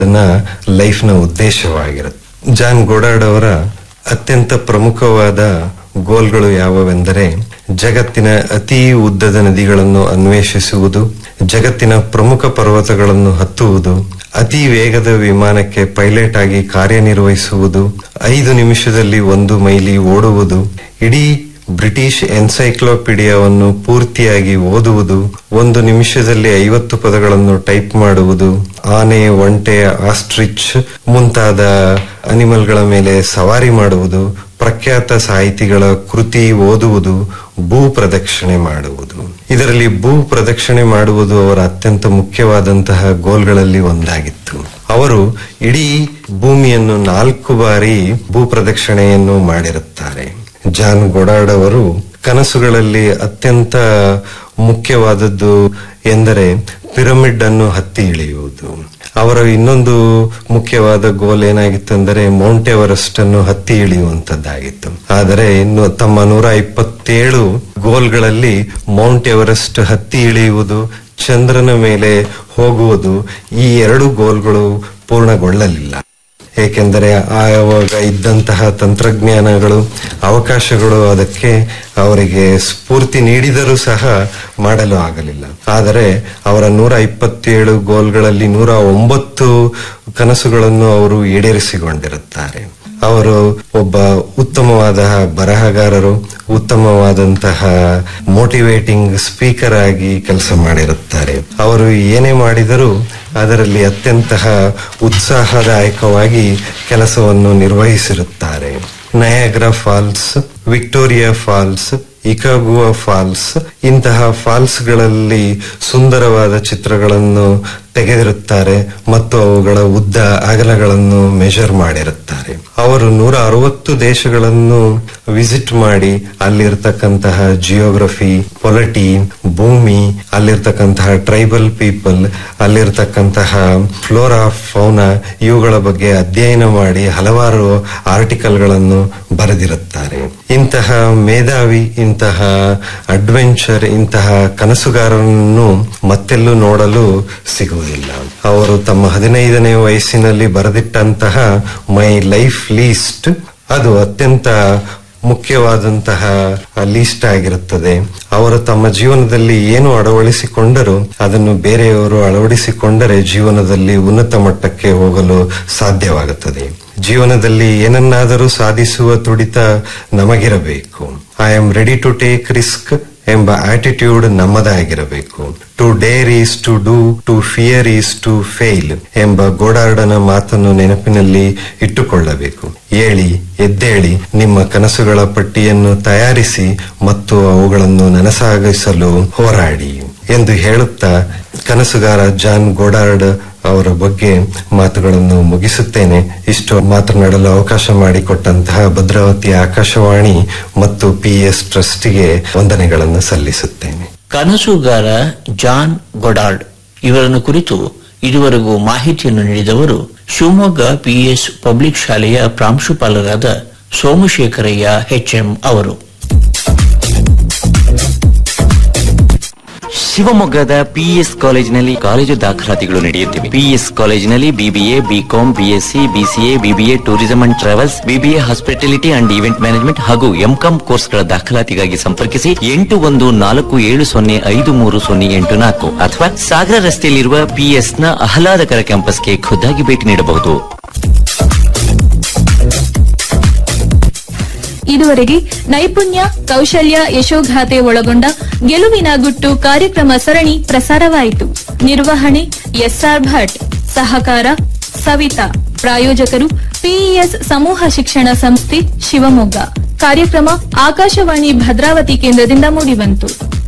ಲೈಫ್ನ ಉದ್ದೇಶವಾಗಿರುತ್ತೆ John ಗೋಡಾರ್ಡ್ ಅವರ ಅತ್ಯಂತ ಪ್ರಮುಖವಾದ ಗೋಲ್ಗಳು ಯಾವುವೆಂದರೆ ಜಗತ್ತಿನ ಅತಿ ಉದ್ದದ ನದಿಗಳನ್ನು ಅನ್ವೇಷಿಸುವುದು ಜಗತ್ತಿನ ಪ್ರಮುಖ ಪರ್ವತಗಳನ್ನು ಹತ್ತುವುದು ಅತಿ ವೇಗದ ವಿಮಾನಕ್ಕೆ ಪೈಲಟ್ ಆಗಿ ಕಾರ್ಯನಿರ್ವಹಿಸುವುದು ಐದು ನಿಮಿಷದಲ್ಲಿ ಒಂದು ಮೈಲಿ ಓಡುವುದು ಇಡೀ ಬ್ರಿಟಿಷ್ ಎನ್ಸೈಕ್ಲೋಪೀಡಿಯಾವನ್ನು ಪೂರ್ತಿಯಾಗಿ ಓದುವುದು ಒಂದು ನಿಮಿಷದಲ್ಲಿ ಐವತ್ತು ಪದಗಳನ್ನು ಟೈಪ್ ಮಾಡುವುದು ಆನೆ ಒಂಟೆ ಆಸ್ಟ್ರಿಚ್ ಮುಂತಾದ ಅನಿಮಲ್ಗಳ ಮೇಲೆ ಸವಾರಿ ಮಾಡುವುದು ಪ್ರಖ್ಯಾತ ಸಾಹಿತಿಗಳ ಕೃತಿ ಓದುವುದು ಭೂ ಪ್ರದಕ್ಷಿಣೆ ಮಾಡುವುದು ಇದರಲ್ಲಿ ಭೂ ಪ್ರದಕ್ಷಿಣೆ ಮಾಡುವುದು ಅವರ ಅತ್ಯಂತ ಮುಖ್ಯವಾದಂತಹ ಗೋಲ್ಗಳಲ್ಲಿ ಒಂದಾಗಿತ್ತು ಅವರು ಇಡೀ ಭೂಮಿಯನ್ನು ನಾಲ್ಕು ಬಾರಿ ಭೂ ಪ್ರದಕ್ಷಿಣೆಯನ್ನು ಮಾಡಿರುತ್ತಾರೆ ಜಾನ್ ಗೊಡಾರ್ಡ್ ಅವರು ಕನಸುಗಳಲ್ಲಿ ಅತ್ಯಂತ ಮುಖ್ಯವಾದದ್ದು ಎಂದರೆ ಪಿರಮಿಡ್ ಅನ್ನು ಹತ್ತಿ ಇಳಿಯುವುದು ಅವರ ಇನ್ನೊಂದು ಮುಖ್ಯವಾದ ಗೋಲ್ ಏನಾಗಿತ್ತಂದರೆ ಮೌಂಟ್ ಎವರೆಸ್ಟ್ ಅನ್ನು ಹತ್ತಿ ಇಳಿಯುವಂತದ್ದಾಗಿತ್ತು ಆದರೆ ಇನ್ನು ತಮ್ಮ ನೂರ ಇಪ್ಪತ್ತೇಳು ಗೋಲ್ಗಳಲ್ಲಿ ಮೌಂಟ್ ಎವರೆಸ್ಟ್ ಹತ್ತಿ ಇಳಿಯುವುದು ಚಂದ್ರನ ಮೇಲೆ ಹೋಗುವುದು ಈ ಎರಡು ಗೋಲ್ಗಳು ಪೂರ್ಣಗೊಳ್ಳಲಿಲ್ಲ ಏಕೆಂದರೆ ಆವಾಗ ಇದ್ದಂತಹ ತಂತ್ರಜ್ಞಾನಗಳು ಅವಕಾಶಗಳು ಅದಕ್ಕೆ ಅವರಿಗೆ ಸ್ಫೂರ್ತಿ ನೀಡಿದರೂ ಸಹ ಮಾಡಲು ಆಗಲಿಲ್ಲ ಆದರೆ ಅವರ ನೂರ ಇಪ್ಪತ್ತೇಳು ಗೋಲ್ಗಳಲ್ಲಿ ನೂರ ಒಂಬತ್ತು ಕನಸುಗಳನ್ನು ಅವರು ಈಡೇರಿಸಿಕೊಂಡಿರುತ್ತಾರೆ ಅವರು ಒಬ್ಬ ಉತ್ತಮವಾದ ಬರಹಗಾರರು ಉತ್ತಮವಾದಂತಹ ಮೋಟಿವೇಟಿಂಗ್ ಸ್ಪೀಕರ್ ಆಗಿ ಕೆಲಸ ಮಾಡಿರುತ್ತಾರೆ ಅವರು ಏನೇ ಮಾಡಿದರೂ ಅದರಲ್ಲಿ ಅತ್ಯಂತ ಉತ್ಸಾಹದಾಯಕವಾಗಿ ಕೆಲಸವನ್ನು ನಿರ್ವಹಿಸಿರುತ್ತಾರೆ Niagara Falls Victoria Falls Iguazu Falls ಇಂತಹ ಫಾಲ್ಸ್ಗಳಲ್ಲಿ ಸುಂದರವಾದ ಚಿತ್ರಗಳನ್ನು ತೆಗೆದಿರುತ್ತಾರೆ ಮತ್ತು ಅವುಗಳ ಉದ್ದ ಅಗಲಗಳನ್ನು ಮೆಜರ್ ಮಾಡಿರುತ್ತಾರೆ ಅವರು ನೂರ ಅರವತ್ತು ದೇಶಗಳನ್ನು ವಿಸಿಟ್ ಮಾಡಿ ಅಲ್ಲಿರ್ತಕ್ಕಂತಹ ಜಿಯೋಗ್ರಫಿ ಪೊಲಿಟಿ ಭೂಮಿ ಅಲ್ಲಿರ್ತಕ್ಕಂತಹ ಟ್ರೈಬಲ್ ಪೀಪಲ್ ಅಲ್ಲಿರ್ತಕ್ಕಂತಹ ಫ್ಲೋರಾ ಫೌನಾ ಇವುಗಳ ಬಗ್ಗೆ ಅಧ್ಯಯನ ಮಾಡಿ ಹಲವಾರು ಆರ್ಟಿಕಲ್ಗಳನ್ನು ಬರೆದಿರುತ್ತಾರೆ ಇಂತಹ ಮೇಧಾವಿ ಇಂತಹ ಅಡ್ವೆಂಚರ್ ಇಂತಹ ಕನಸುಗಾರರನ್ನು ಮತ್ತೆಲ್ಲೂ ನೋಡಲು ಸಿಗುವುದಿಲ್ಲ ಅವರು ತಮ್ಮ ಹದಿನೈದನೇ ವಯಸ್ಸಿನಲ್ಲಿ ಬರೆದಿಟ್ಟಂತಹ ಮೈ ಲೈಫ್ ಲೀಸ್ಟ್ ಅದು ಅತ್ಯಂತ ಮುಖ್ಯವಾದಂತಹ ಲೀಸ್ಟ್ ಆಗಿರುತ್ತದೆ ಅವರು ತಮ್ಮ ಜೀವನದಲ್ಲಿ ಏನು ಅಳವಡಿಸಿಕೊಂಡರೂ ಅದನ್ನು ಬೇರೆಯವರು ಅಳವಡಿಸಿಕೊಂಡರೆ ಜೀವನದಲ್ಲಿ ಉನ್ನತ ಮಟ್ಟಕ್ಕೆ ಹೋಗಲು ಸಾಧ್ಯವಾಗುತ್ತದೆ ಜೀವನದಲ್ಲಿ ಏನನ್ನಾದರೂ ಸಾಧಿಸುವ ತುಡಿತ ನಮಗಿರಬೇಕು I am ready to take risk ಎಂಬ ಆಟಿಟ್ಯೂಡ್ ನಮ್ಮದಾಗಿರಬೇಕು to dare is to do to fear is to fail ಎಂಬ ಗೋಡಾರ್ಡನ ಮಾತನ್ನು ನೆನಪಿನಲ್ಲಿ ಇಟ್ಟುಕೊಳ್ಳಬೇಕು ಏಳಿ ಎದ್ದೇಳಿ ನಿಮ್ಮ ಕನಸುಗಳ ಪಟ್ಟಿಯನ್ನು ತಯಾರಿಸಿ ಮತ್ತು ಅವುಗಳನ್ನು ನನಸಾಗಿಸಲು ಹೋರಾಡಿ ಎಂದು ಹೇಳುತ್ತಾ ಕನಸುಗಾರ ಜಾನ್ ಗೋಡಾರ್ಡ್ ಅವರ ಬಗ್ಗೆ ಮಾತುಗಳನ್ನು ಮುಗಿಸುತ್ತೇನೆ ಇಷ್ಟು ಮಾತನಾಡಲು ಅವಕಾಶ ಮಾಡಿಕೊಟ್ಟಂತಹ ಭದ್ರಾವತಿ ಆಕಾಶವಾಣಿ ಮತ್ತು ಪಿಎಸ್ ಟ್ರಸ್ಟ್ಗೆ ವಂದನೆಗಳನ್ನು ಸಲ್ಲಿಸುತ್ತೇನೆ ಕನಸುಗಾರ ಜಾನ್ ಗೊಡಾರ್ಡ್ ಇವರನ್ನು ಕುರಿತು ಇದುವರೆಗೂ ಮಾಹಿತಿಯನ್ನು ನೀಡಿದವರು ಶಿವಮೊಗ್ಗ ಪಿಎಸ್ ಪಬ್ಲಿಕ್ ಶಾಲೆಯ ಪ್ರಾಂಶುಪಾಲರಾದ ಸೋಮಶೇಖರಯ್ಯ ಎಚ್ಎಂ ಅವರು ಶಿವಮೊಗ್ಗದ ಪಿಎಸ್ ಕಾಲೇಜಿನಲ್ಲಿ ಕಾಲೇಜು ದಾಖಲಾತಿಗಳು ನಡೆಯುತ್ತಿವೆ ಪಿಎಸ್ ಕಾಲೇಜಿನಲ್ಲಿ BBA B Com B Sc BCA BBA tourism and travels BBA hospitality and event management ಹಾಗೂ ಎಂಕಾಂ ಕೋರ್ಸ್ಗಳ ದಾಖಲಾತಿಗಾಗಿ ಸಂಪರ್ಕಿಸಿ ಎಂಟು ಒಂದು ನಾಲ್ಕು ಏಳು ಸೊನ್ನೆ ಐದು ಮೂರು ಸೊನ್ನೆ ಎಂಟು ನಾಲ್ಕು ಅಥವಾ ಸಾಗರ ರಸ್ತೆಯಲ್ಲಿರುವ ಪಿಎಸ್ನ ಆಹ್ಲಾದಕರ ಕ್ಯಾಂಪಸ್ಗೆ ಖುದ್ದಾಗಿ ಭೇಟಿ ನೀಡಬಹುದು ಇದುವರೆಗೆ ನೈಪುಣ್ಯ ಕೌಶಲ್ಯ ಯಶೋಗಾಥೆ ಒಳಗೊಂಡ ಗೆಲುವಿನ ಗುಟ್ಟು ಕಾರ್ಯಕ್ರಮ ಸರಣಿ ಪ್ರಸಾರವಾಯಿತು ನಿರ್ವಹಣೆ ಎಸ್ಆರ್ ಭಟ್ ಸಹಕಾರ ಸವಿತಾ ಪ್ರಾಯೋಜಕರು ಪಿಇಎಸ್ ಸಮೂಹ ಶಿಕ್ಷಣ ಸಂಸ್ಥೆ ಶಿವಮೊಗ್ಗ ಕಾರ್ಯಕ್ರಮ ಆಕಾಶವಾಣಿ ಭದ್ರಾವತಿ ಕೇಂದ್ರದಿಂದ ಮೂಡಿಬಂತು